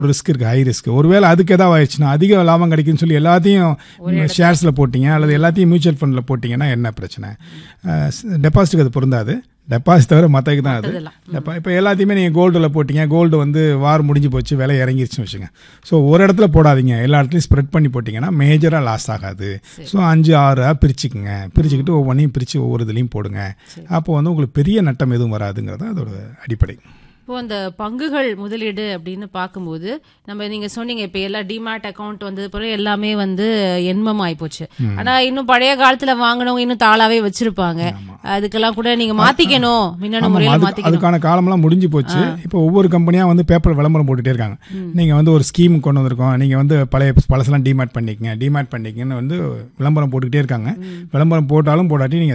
Risk இருக்கு high risk ஒருவேளை அதுக்கு ஏதாவது ஆயிடுச்சுன்னா அதிக லாபம் கிடைக்குன்னு சொல்லி எல்லாத்தையும் ஷேர்ஸில் போட்டீங்க அல்லது எல்லாத்தையும் மியூச்சுவல் ஃபண்டில் போட்டிங்கன்னா என்ன பிரச்சனை டெபாசிட்டுக்கு அது பொருந்தாது டெபாசிட் தவிர மற்றதுக்கு தான் அது இதெல்லாம். இப்போ இப்போ எல்லாத்தையுமே நீங்கள் கோல்டில் போட்டீங்க கோல்டு வந்து வார் முடிஞ்சு போச்சு விலை இறங்கிருச்சுன்னு வச்சுங்க ஸோ ஒரு இடத்துல போடாதீங்க எல்லா இடத்துலையும் ஸ்ப்ரெட் பண்ணி போட்டிங்கன்னா மேஜராக லாஸ் ஆகாது ஸோ அஞ்சு ஆறாக பிரிச்சுக்குங்க பிரிச்சுக்கிட்டு ஒவ்வொன்றையும் பிரித்து ஒவ்வொரு இதுலையும் போடுங்க அப்போ வந்து உங்களுக்கு பெரிய நட்டம் எதுவும் வராதுங்கிறது தான் அதோட அடிப்படை இப்போ அந்த பங்குகள் முதலீடு அப்படின்னு பார்க்கும்போது நம்ம நீங்க சொன்னீங்க இப்போ எல்லாம் டிமேட் அக்கவுண்ட் வந்தது பிறகு எல்லாமே வந்து எண்மம் ஆயிப்போச்சு ஆனா இன்னும் பழைய காலத்துல வாங்கினவங்க இன்னும் தாளாவே வச்சிருப்பாங்க அதுக்கெல்லாம் கூட நீங்க மாத்திக்கணும் மின்னணு ஆமாம் முறையில அதுக்கு மாத்திக்கணும் அதுக்கான காலமெல்லாம் முடிஞ்சு போச்சு இப்போ ஒவ்வொரு கம்பெனியாக வந்து பேப்பர் விளம்பரம் போட்டுட்டே இருக்காங்க நீங்கள் வந்து ஒரு ஸ்கீம் கொண்டு வந்திருக்கோம் நீங்கள் வந்து பழைய பழசெல்லாம் டிமேட் பண்ணிக்கங்க டிமேட் பண்ணிக்கங்கன்னு வந்து விளம்பரம் போட்டுக்கிட்டே இருக்காங்க விளம்பரம் போட்டாலும் போடாட்டி நீங்கள்